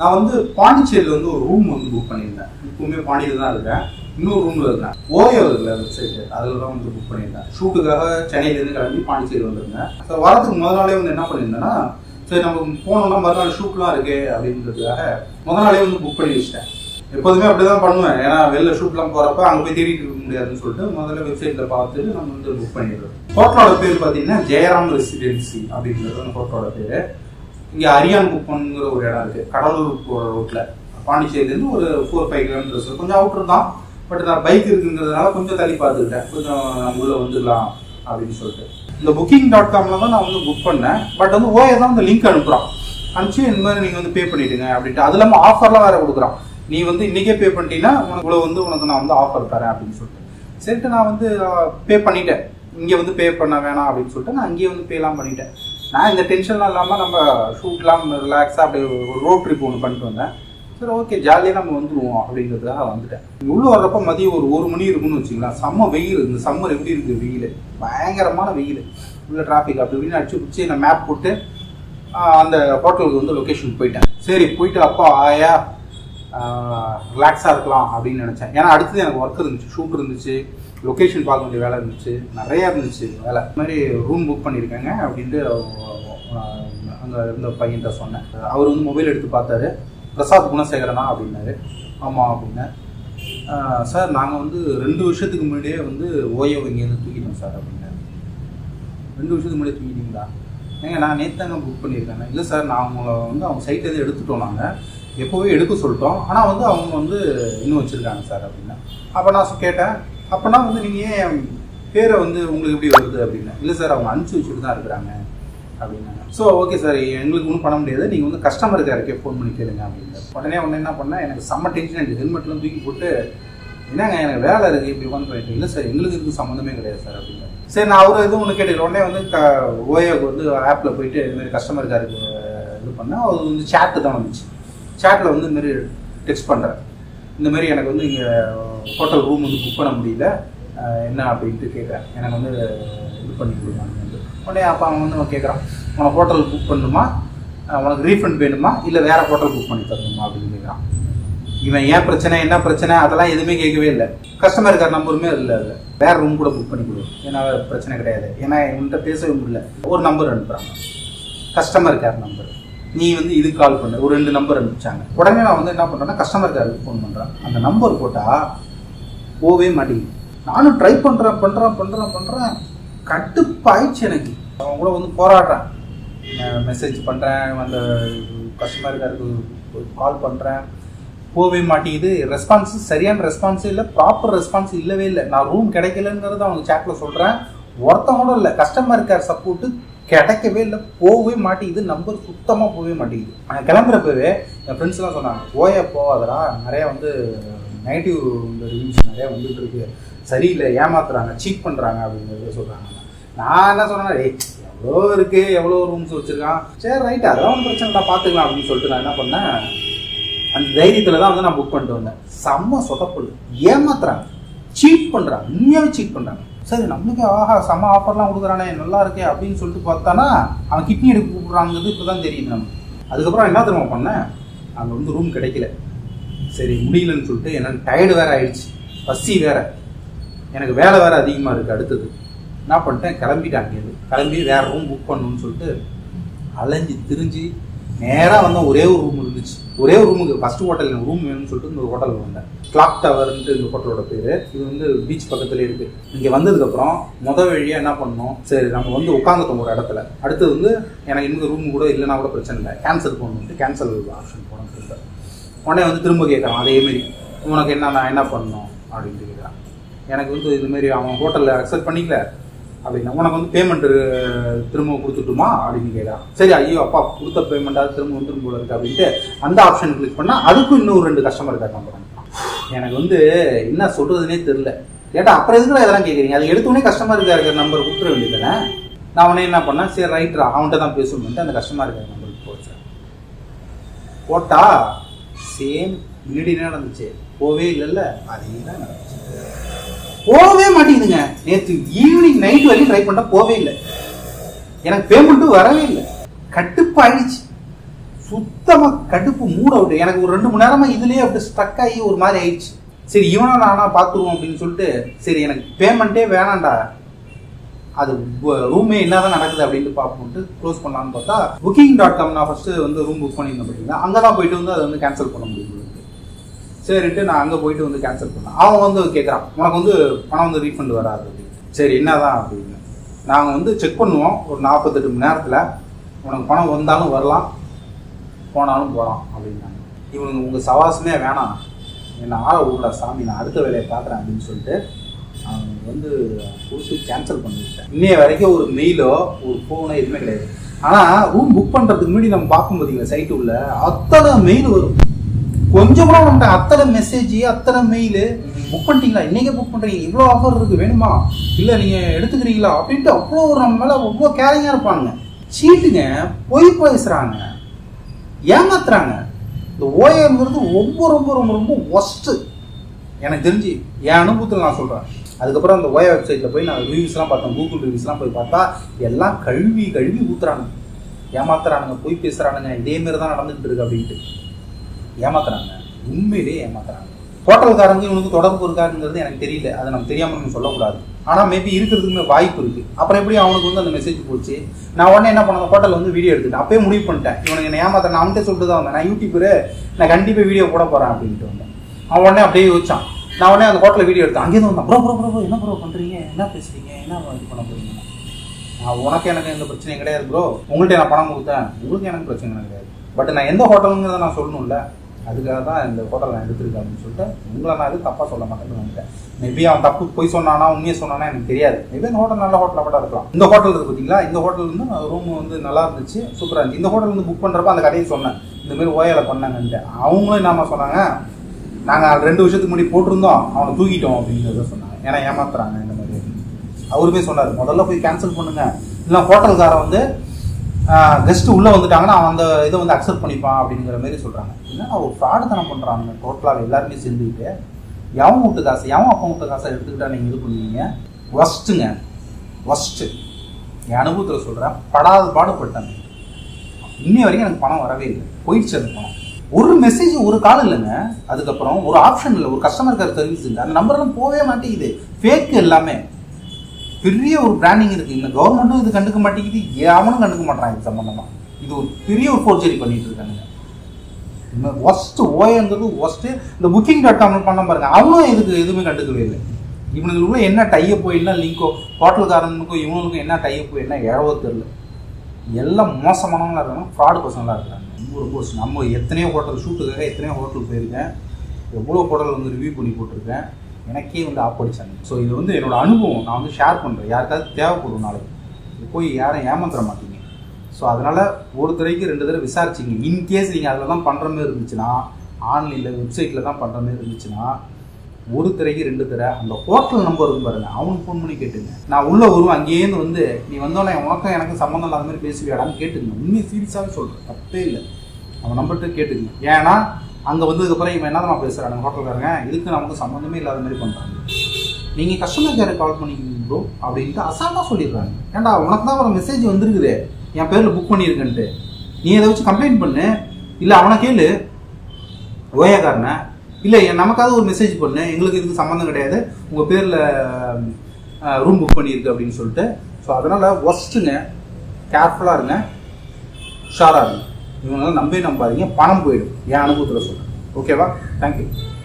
நான் வந்து பாண்டிச்சேரியில் வந்து ஒரு ரூம் வந்து புக் பண்ணியிருந்தேன் இப்பவுமே பாண்டியில் தான் இருக்கேன் இன்னொரு ரூம்ல இருக்கேன் ஓயோ இருக்குல்ல வெப்சைட் அதில் தான் வந்து புக் பண்ணியிருந்தேன் ஷூட்டுக்காக சென்னையிலேருந்து கிளம்பி பாண்டிச்சேரி வந்திருந்தேன் ஸோ வரதுக்கு முதல் நாளே வந்து என்ன பண்ணியிருந்தேன்னா சரி நம்ம போனோம்னா மறுநாள் ஷூட்லாம் இருக்கு அப்படின்றதுக்காக முதல் நாளே வந்து புக் பண்ணி வச்சிட்டேன் எப்போதுமே அப்படிதான் பண்ணுவேன் ஏன்னா வெளில ஷூட்லாம் போறப்ப அங்க போய் தேடிட்டு இருக்க முடியாதுன்னு சொல்லிட்டு முதல்ல வெப்சைட்ல பார்த்துட்டு நம்ம வந்து புக் பண்ணிடுறோம் ஹோட்டலோட பேர் பார்த்தீங்கன்னா ஜெயராம் ரெசிடென்சி அப்படின்றது அந்த ஹோட்டலோட பேரு இங்க அரியான் குப்பம்ங்கிற ஒரு இடம் இருக்கு கடலூர் போற ரோட்ல பாண்டிச்சேரியிலேருந்து ஒரு ஃபோர் ஃபைவ் கிலோமீட்டர்ஸ் கொஞ்சம் அவுட்டர் தான் பட் நான் பைக் இருக்குங்கிறதுனால கொஞ்சம் தள்ளி பார்த்துக்கிட்டேன் கொஞ்சம் நம்ம உள்ள வந்துடலாம் அப்படின்னு சொல்லிட்டு இந்த புக்கிங் டாட் காம்ல தான் நான் வந்து புக் பண்ணேன் பட் வந்து ஓஏ தான் அந்த லிங்க் அனுப்புறான் அனுப்பிச்சு இந்த மாதிரி நீங்க வந்து பே பண்ணிடுங்க அப்படின்ட்டு அது இல்லாமல் ஆஃபர்லாம் வேற கொடுக்குறான் நீ வந்து இன்னைக்கே பே பண்ணிட்டீங்கன்னா உனக்கு இவ்வளவு வந்து உனக்கு நான் வந்து ஆஃபர் தரேன் அப்படின்னு சொல்லிட்டு சரிட்டு நான் வந்து பே பண்ணிட்டேன் இங்கே வந்து பே பண்ண வேணாம் அப்படின்னு சொல்லிட்டு நான் அங்கேயே வந்து பேலாம் பண்ணிட்டேன் நான் இந்த டென்ஷன்லாம் இல்லாமல் நம்ம ஷூட்லாம் ரிலாக்ஸாக அப்படியே ஒரு ரோட் ட்ரிப் ஒன்று பண்ணிட்டு வந்தேன் சரி ஓகே ஜாலியாக நம்ம வந்துடுவோம் அப்படிங்கிறதுக்காக வந்துட்டேன் இங்க உள்ள வர்றப்ப மதியம் ஒரு ஒரு மணி இருக்கும்னு வச்சுக்கலாம் செம்ம வெயில் இந்த சம்மர் எப்படி இருக்கு வெயில் பயங்கரமான வெயில் உள்ள டிராஃபிக் அப்படி இப்படின்னு அடிச்சு பிடிச்சி நான் மேப் போட்டு ஆஹ், அந்த ஹோட்டலுக்கு வந்து லொக்கேஷன் போயிட்டேன் சரி போயிட்டு அப்பா ஆயா ரிலாக்ஸாக இருக்கலாம் அப்படின்னு நினச்சேன் ஏன்னா அடுத்தது எனக்கு ஒர்க் இருந்துச்சு ஷூட் இருந்துச்சு லொக்கேஷன் பார்க்க வேண்டிய வேலை இருந்துச்சு நிறையா இருந்துச்சு வேலை இந்த மாதிரி ரூம் புக் பண்ணியிருக்கேங்க அப்படின்ட்டு அங்கே இருந்த பையன்கிட்ட சொன்னேன் அவர் வந்து மொபைல் எடுத்து பார்த்தாரு பிரசாத் குணசேகரனா அப்படின்னாரு ஆமாம் அப்படின்னேன் "ஆஹ், சார் நாங்கள் வந்து ரெண்டு வருஷத்துக்கு முன்னாடியே வந்து ஓயோ இங்கேருந்து தூக்கிட்டோம் சார் அப்படின்னாரு ரெண்டு வருஷத்துக்கு முன்னாடி தூக்கிட்டீங்களா ஏங்க நான் நேற்று தாங்க புக் பண்ணியிருக்கேன் இல்லை சார் நான் உங்களை வந்து அவங்க சைட்லேருந்து எடுத்துட்டோம் நாங்கள் எப்போவே எடுக்க சொல்லிட்டோம் ஆனால் வந்து அவங்க வந்து இன்னும் வச்சுருக்காங்க சார் அப்படின்னா அப்போ நான் சொ- கேட்டேன் அப்போனா வந்து நீங்கள் ஏன் பேரை வந்து உங்களுக்கு எப்படி வருது அப்படின்னா இல்லை சார் அவங்க அனுப்பிச்சி வச்சுட்டு தான் இருக்கிறாங்க அப்படின்னாங்க ஸோ ஓகே சார் எங்களுக்கு ஒன்றும் பண்ண முடியாது நீங்கள் வந்து கஸ்டமர் கேருக்கே ஃபோன் பண்ணி கேளுங்க அப்படின்னு உடனே உடனே என்ன பண்ணேன் எனக்கு செம்ம டென்ஷன் ஆயிடுச்சு ஹெல்மெட்லாம் தூக்கி போட்டு என்னங்க எனக்கு வேலை இருக்குது இப்படி உட்காந்து போயிட்டு இல்லை சார் எங்களுக்கு இதுக்கு சம்மந்தமே கிடையாது சார் அப்படின்னு சரி நான் அவர் எதுவும் ஒன்று கேட்டுக்கிறேன் உடனே வந்து க ஓயோக்கு வந்து ஆப்பில் போயிட்டு இது மாதிரி கஸ்டமர் கேருக்கு இது பண்ணேன் அது வந்து சேட்டு தான் வந்துச்சு சேட்டில் வந்து இந்த மாதிரி டெக்ஸ்ட் பண்ணுறேன் இந்த மாதிரி எனக்கு வந்து இங்கே ஹோட்டல் ரூம் வந்து புக் பண்ண முடியல அஹ் என்ன அப்படின்ட்டு கேட்குறேன் எனக்கு வந்து இது பண்ணி கொடுங்க வந்து உடனே அப்போ அவன் வந்து கேட்குறான் உனக்கு ஹோட்டல் புக் பண்ணணுமா அஹ் உனக்கு ரீஃபண்ட் வேணுமா இல்லை வேற ஹோட்டல் புக் பண்ணி தரணுமா அப்படின்னு கேட்குறான் இவன் ஏன் பிரச்சனை என்ன பிரச்சனை அதெல்லாம் எதுவுமே கேட்கவே இல்லை கஸ்டமர் கேர் நம்பருமே இல்லை அதில் வேற ரூம் கூட புக் பண்ணி கொடு ஏன்னா பிரச்சனை கிடையாது ஏன்னா இவன்கிட்ட பேசவே முடியல ஒரு நம்பர் அனுப்புறாங்க கஸ்டமர் கேர் நம்பர் நீ வந்து இது கால் பண்ணு ஒரு ரெண்டு நம்பர் அனுப்பிச்சாங்க உடனே நான் வந்து என்ன பண்றேன்னா கஸ்டமர் கேருக்கு ஃபோன் பண்றேன் அந்த நம்பர் போட்டா போவே மாட்டேங்குது நானும் ட்ரை பண்றேன் பண்றேன் பண்றேன் பண்றேன் கட்டுப்பாயிடுச்சு எனக்கு அவன் கூட வந்து போராடுறேன் மெசேஜ் பண்றேன் அந்த கஸ்டமர் கேருக்கு கால் பண்றேன் போவே மாட்டேங்குது ரெஸ்பான்ஸ் சரியான ரெஸ்பான்ஸ் இல்லை ப்ராப்பர் ரெஸ்பான்ஸ் இல்லவே இல்லை நான் ரூம் கிடைக்கலங்கிறத அவங்க சேட்ல சொல்றேன் ஒருத்தன் கூட இல்லை கஸ்டமர் கேர் சப்போர்ட்டு கிடைக்கவே இல்லை போகவே மாட்டேங்குது நம்பர் சுத்தமாக போகவே மாட்டேங்குது நான் கிளம்புறப்பவே என் ஃப்ரெண்ட்ஸ்லாம் சொன்னாங்க ஓய போகாதடா நிறைய வந்து நெகட்டிவ் ரிவ்யூஸ் நிறைய வந்துட்டு இருக்கு சரியில்லை ஏமாத்துறாங்க சீட் பண்றாங்க அப்படிங்கிறத சொல்றாங்க நான் என்ன சொன்னேன் "ஏய், எவ்வளோ இருக்கு எவ்வளோ ரூம்ஸ் வச்சிருக்கான் சரி ரைட் அதெல்லாம் ஒன்றும் பிரச்சனை இல்லை பார்த்துக்கலாம் அப்படின்னு சொல்லிட்டு நான் என்ன பண்ணேன் அந்த தைரியத்துல தான் வந்து நான் புக் பண்ணிட்டு வந்தேன் செம்ம சொதப்பல் ஏமாத்துறாங்க சீட் பண்றாங்க உண்மையாவே சீட் பண்றாங்க சரி நம்மளுக்கு ஆஹா செம்ம ஆஃபர்லாம் கொடுக்குறானே நல்லா இருக்கே அப்படின்னு சொல்லிட்டு பார்த்தானா அவன் கிட்னி எடுக்க கூப்பிடுறாங்கிறது இப்பதான் தெரியுது நமக்கு அதுக்கப்புறம் என்ன தெரியுமா பண்ணேன் அங்கே வந்து ரூம் கிடைக்கல சரி முடியலன்னு சொல்லிட்டு எனக்கு டயர்டு வேற ஆயிடுச்சு பசி வேற எனக்கு வேலை வேற அதிகமாக இருக்கு அடுத்தது என்ன பண்ணிட்டேன் கிளம்பிட்டேன் அங்கேருந்து கிளம்பி வேற ரூம் புக் பண்ணணும்னு சொல்லிட்டு அலைஞ்சு திரிஞ்சு நேராக வந்தால் ஒரே ஒரு ரூம் இருந்துச்சு ஒரே ஒரு ரூமுக்கு ஃபர்ஸ்ட் ஹோட்டல் எனக்கு ரூம் வேணும்னு சொல்லிட்டு இந்த ஹோட்டலுக்கு வந்தேன் கிளாக் டவர்ன்ட்டு இந்த ஹோட்டலோட பேர் இது வந்து பீச் பக்கத்துல இருக்கு இங்கே வந்ததுக்கப்புறம் முத வழியா என்ன பண்ணோம் சரி நம்ம வந்து உட்காந்துட்டோம் ஒரு இடத்துல அடுத்தது வந்து எனக்கு இன்னும் ரூம் கூட இல்லைன்னா கூட பிரச்சனை இல்லை கேன்சல் பண்ணணும்ட்டு கேன்சல் ஆப்ஷன் போனோம் திரும்ப உடனே வந்து திரும்ப கேட்குறான் அதே மாதிரி உனக்கு என்ன நான் என்ன பண்ணணும் அப்படின்ட்டு கேட்குறான் எனக்கு வந்து இது மாதிரி அவன் ஹோட்டலில் அக்செப்ட் பண்ணிக்கல அப்படின்னா உனக்கு வந்து பேமெண்ட் திரும்ப கொடுத்துட்டுமா அப்படின்னு கேட்குறான் சரி ஐயோ அப்பா கொடுத்த பேமெண்ட்டாவது திரும்ப வந்துடும் போல இருக்கு அப்படின்ட்டு அந்த ஆப்ஷன் கிளிக் பண்ணா அதுக்கும் இன்னும் ரெண்டு கஸ்டமர் கேர் நம்பர் எனக்கு வந்து என்ன சொல்றதுனே தெரியல கேட்டா அப்புறம் எதுக்குல இதெல்லாம் கேட்குறீங்க அது எடுத்தோடனே கஸ்டமர் கேர் நம்பர் கொடுத்துட வேண்டியதானே நான் உடனே என்ன பண்ணேன் சரி ரைட்ரா அவன்கிட்ட தான் பேசணும்ட்டு அந்த கஸ்டமர் கேர் நம்பருக்கு போச்சேன் போட்டா சேம் முன்னாடி என்ன நடந்துச்சு போவே இல்லைல்ல அதே தான் நடந்துச்சு போகவே மாட்டேங்குதுங்க நேற்று ஈவினிங் நைட் வரைக்கும் ட்ரை பண்ணா போவே இல்லை எனக்கு பேமெண்ட்டும் வரவே இல்லை கட்டுப்பாயிடுச்சு சுத்தமா கடுப்பு மூட விட்டு எனக்கு ஒரு ரெண்டு மணி நேரமா இதுலயே அப்படி ஸ்டக் ஆகி ஒரு மாதிரி ஆயிடுச்சு சரி இவனா நானா பார்த்துருவோம் அப்படின்னு சொல்லிட்டு சரி எனக்கு பேமெண்ட்டே வேணாம்டா அது ரூமே என்னதான் நடக்குது அப்படின்ட்டு பார்ப்போம்ட்டு க்ளோஸ் பண்ணலாம்னு பார்த்தா புக்கிங் டாட் காம் நான் ஃபர்ஸ்ட் வந்து ரூம் புக் பண்ணியிருந்தேன் பார்த்தீங்கன்னா அங்கே தான் போயிட்டு வந்து அதை வந்து கேன்சல் பண்ண முடியும் சரின்ட்டு நான் அங்கே போயிட்டு வந்து கேன்சல் பண்ணேன் அவன் வந்து கேட்குறான் உனக்கு வந்து பணம் வந்து ரீஃபண்ட் வராது அப்படின்னு சரி என்னதான் அப்படின்னு நாங்கள் வந்து செக் பண்ணுவோம் ஒரு நாற்பத்தெட்டு மணி நேரத்தில் உனக்கு பணம் வந்தாலும் வரலாம் போனாலும் போகலாம் அப்படின்னாங்க இவனுங்க உங்கள் சவாசமே வேணாம் என்னை ஆள விடல சாமி நான் அடுத்த வேலையை பார்க்குறேன் அப்படின்னு சொல்லிட்டு அவங்க வந்து கொடுத்து கேன்சல் பண்ணிவிட்டேன் இன்னைய வரைக்கும் ஒரு மெயிலோ ஒரு ஃபோனோ எதுவுமே கிடையாது ஆனால் ரூம் புக் பண்ணுறதுக்கு முன்னாடி நம்ம பார்க்கும் பார்த்தீங்களா சைட்டு உள்ள அத்தனை மெயில் வரும் கொஞ்சம் கூட நம்மகிட்ட அத்தனை மெசேஜ் அத்தனை மெயில் புக் பண்ணிட்டீங்களா இன்னைக்கே புக் பண்றீங்க இவ்வளோ ஆஃபர் இருக்கு வேணுமா இல்லை நீங்க எடுத்துக்கிறீங்களா அப்படின்ட்டு அவ்வளோ ஒரு நம்ம மேல அவ்வளோ கேரிங்கா இருப்பாங்க சீட்டுங்க பொய் பேசுறாங்க ஏமாத்துறாங்க இந்த ஓஏங்கிறது ரொம்ப ரொம்ப ரொம்ப ரொம்ப ஒஸ்ட்டு எனக்கு தெரிஞ்சு என் அனுபவத்தில் நான் சொல்கிறேன் அதுக்கப்புறம் அந்த ஓயா வெப்சைட்டில் போய் நான் ரிவ்யூஸ்லாம் பார்த்தேன் கூகுள் ரிவ்யூஸ்லாம் போய் பார்த்தா எல்லாம் கழுவி கழுவி ஊத்துறாங்க ஏமாத்துறானுங்க பொய் பேசுறானுங்க இதே மாதிரி தான் நடந்துகிட்டு இருக்கு அப்படின்ட்டு ஏமாத்துறாங்க உண்மையிலேயே ஏமாத்துறாங்க ஹோட்டல்காரங்க இவனுக்கு தொடர்பு இருக்காருங்கிறது எனக்கு தெரியல அதை நம்ம தெரியாம நம்ம சொல்லக்கூடாது ஆனா மேபி இருக்கிறதுக்குமே வாய்ப்பு இருக்கு அப்புறம் எப்படி அவனுக்கு வந்து அந்த மெசேஜ் போச்சு நான் உடனே என்ன பண்ணேன் ஹோட்டல் வந்து வீடியோ எடுத்துட்டேன் அப்பயே முடிவு பண்ணிட்டேன் இவனுக்கு என்ன ஏமாத்த நான் அவன்கிட்ட சொல்லிட்டு தான் வந்தேன் நான் யூடியூபரு நான் கண்டிப்பா வீடியோ போட போறேன் அப்படின்ட்டு வந்தேன் அவன் உடனே அப்படியே யோசிச்சான் நான் உடனே அந்த ஹோட்டலில் வீடியோ எடுத்தேன் அங்கேருந்து வந்தான் ப்ரோ ப்ரோ ப்ரோ ப்ரோ என்ன ப்ரோ பண்றீங்க என்ன பேசுறீங்க என்ன இது பண்ண போறீங்க நான் உனக்கு எனக்கு எந்த பிரச்சனையும் கிடையாது ப்ரோ உங்கள்கிட்ட நான் பணம் கொடுத்தேன் உங்களுக்கு எனக்கு பிரச்சனை கிடையாது பட் நான் எந்த ஹோட்டலுங்கிறத நான் சொல்லணும்ல அதுக்காக தான் இந்த ஹோட்டல் நான் எடுத்திருக்கேன் அப்படின்னு சொல்லிட்டு உங்களை நான் எதுவும் தப்பாக சொல்ல மாட்டேன்னு வந்துட்டேன் மேபி அவன் தப்பு போய் சொன்னானா உண்மையை சொன்னானா எனக்கு தெரியாது மேபி இந்த ஹோட்டல் நல்ல ஹோட்டலாக கூட இருக்கலாம் இந்த ஹோட்டல் இருக்கு பார்த்தீங்களா இந்த ஹோட்டல் வந்து ரூம் வந்து நல்லா இருந்துச்சு சூப்பராக இருந்துச்சு இந்த ஹோட்டல் வந்து புக் பண்ணுறப்ப அந்த கதையை சொன்னேன் இந்த மாதிரி ஓயால பண்ணாங்கன்ட்டு அவங்களும் என்னமா சொன்னாங்க நாங்கள் ரெண்டு வருஷத்துக்கு முன்னாடி போட்டிருந்தோம் அவனை தூக்கிட்டோம் அப்படிங்கிறத சொன்னாங்க ஏன்னா ஏமாத்துறாங்க இந்த மாதிரி அவருமே சொன்னார் முதல்ல போய் கேன்சல் பண்ணுங்க இல்லை ஹோட்டல்காரன் வந்து கெஸ்ட் உள்ள வந்துட்டாங்கன்னா அவன் அந்த இதை வந்து அக்செப்ட் பண்ணிப்பான் அப்படிங்கிற மாதிரி சொல்றாங்க என்னன்னா ஒரு ஃப்ராடு தனம் பண்றாங்க டோட்டலாக எல்லாருமே சேர்ந்துக்கிட்டு எவன் விட்டு காசு எவன் அப்பா விட்டு காசை எடுத்துக்கிட்டா நீங்க இது பண்ணுவீங்க ஒஸ்ட்டுங்க ஒஸ்ட்டு என் அனுபவத்தில் சொல்றேன் படாத பாடுபட்டேன் இன்னை வரைக்கும் எனக்கு பணம் வரவே இல்லை போயிடுச்சு அந்த பணம் ஒரு மெசேஜ் ஒரு கால் இல்லைங்க அதுக்கப்புறம் ஒரு ஆப்ஷன் இல்லை ஒரு கஸ்டமர் கேர் சர்வீஸ் இல்லை அந்த நம்பர்லாம் போகவே மாட்டேங்குது ஃபேக் எல்லாமே பெரிய ஒரு பிராண்டிங் இருக்கு இந்த கவர்மெண்ட்டும் இது கண்டுக்க மாட்டேங்குது எவனும் கண்டுக்க மாட்டான் இது சம்பந்தமா இது ஒரு பெரிய ஒரு ஃபோர்ஜரி பண்ணிட்டு இருக்காங்க ஒஸ்ட் ஓயங்கிறது ஒஸ்ட் இந்த புக்கிங் டாட் காம் பண்ண பாருங்க அவனும் இதுக்கு எதுவுமே கண்டுக்கவே இல்லை இவனுக்குள்ள என்ன டையப்போ என்ன லிங்கோ ஹோட்டல்காரனுக்கும் இவனுக்கும் என்ன டையப்போ என்ன இழவோ தெரியல எல்லாம் மோசமானவங்களா இருக்காங்க ஃப்ராடு பசங்களாக இருக்காங்க ரொம்ப ரொம்ப நம்ம எத்தனையோ ஹோட்டல் ஷூட்டுக்காக எத்தனையோ ஹோட்டல் போயிருக்கேன் எவ்வளோ ஹோட்டல் வந்து ரிவ்யூ பண்ணி போட்டிருக்கேன் எனக்கே வந்து ஆப்படிச்சாங்க ஸோ இது வந்து என்னோட அனுபவம் நான் வந்து ஷேர் பண்ணுறேன் யாருக்காவது தேவைப்படும் நாளைக்கு போய் யாரும் ஏமாந்துட மாட்டீங்க ஸோ அதனால் ஒரு தடவைக்கு ரெண்டு தடவை விசாரிச்சிங்க இன்கேஸ் நீங்கள் அதில் தான் பண்ணுற மாதிரி இருந்துச்சுன்னா ஆன்லைனில் வெப்சைட்டில் தான் பண்ணுற மாதிரி இருந்துச்சுன்னா ஒரு திரைக்கு ரெண்டு திரை அந்த ஹோட்டல் நம்பர் இருக்கு பாருங்க அவனுக்கு ஃபோன் பண்ணி கேட்டுங்க நான் உள்ள வருவேன் அங்கேயிருந்து வந்து நீ வந்தோடனே உனக்கும் எனக்கு சம்மந்தம் இல்லாத மாதிரி பேசுவியாடான்னு கேட்டுங்க உண்மையை சீரியஸாகவே சொல்கிறேன் தப்பே இல்லை அவன் நம்பர்கிட்ட கேட்டுங்க ஏன்னா அங்கே வந்ததுக்கப்புறம் இவன் என்ன தான் பேசுகிறாங்க ஹோட்டல்காரங்க இதுக்கு நமக்கு சம்மந்தமே இல்லாத மாதிரி பண்ணுறாங்க நீங்கள் கஸ்டமர் கேரை கால் பண்ணிக்கிங்க ப்ரோ அப்படின்ட்டு அசால்ட்டாக சொல்லிடுறாங்க ஏன்டா உனக்கு தான் ஒரு மெசேஜ் வந்திருக்குது என் பேரில் புக் பண்ணியிருக்கேன்ட்டு நீ அதை வச்சு கம்ப்ளைண்ட் பண்ணு இல்லை அவனை கேளு ஓயாக்காரனை இல்லை நமக்காவது ஒரு மெசேஜ் பண்ணு எங்களுக்கு இதுக்கு சம்மந்தம் கிடையாது உங்கள் பேரில் ரூம் புக் பண்ணியிருக்கு அப்படின்னு சொல்லிட்டு ஸோ அதனால் ஒஸ்ட்டுங்க கேர்ஃபுல்லாக இருங்க உஷாராக இருங்க இவங்களாம் நம்பவே நம்பாதீங்க பணம் போயிடும் என் அனுபவத்தில் சொல்கிறேன் ஓகேவா தேங்க்யூ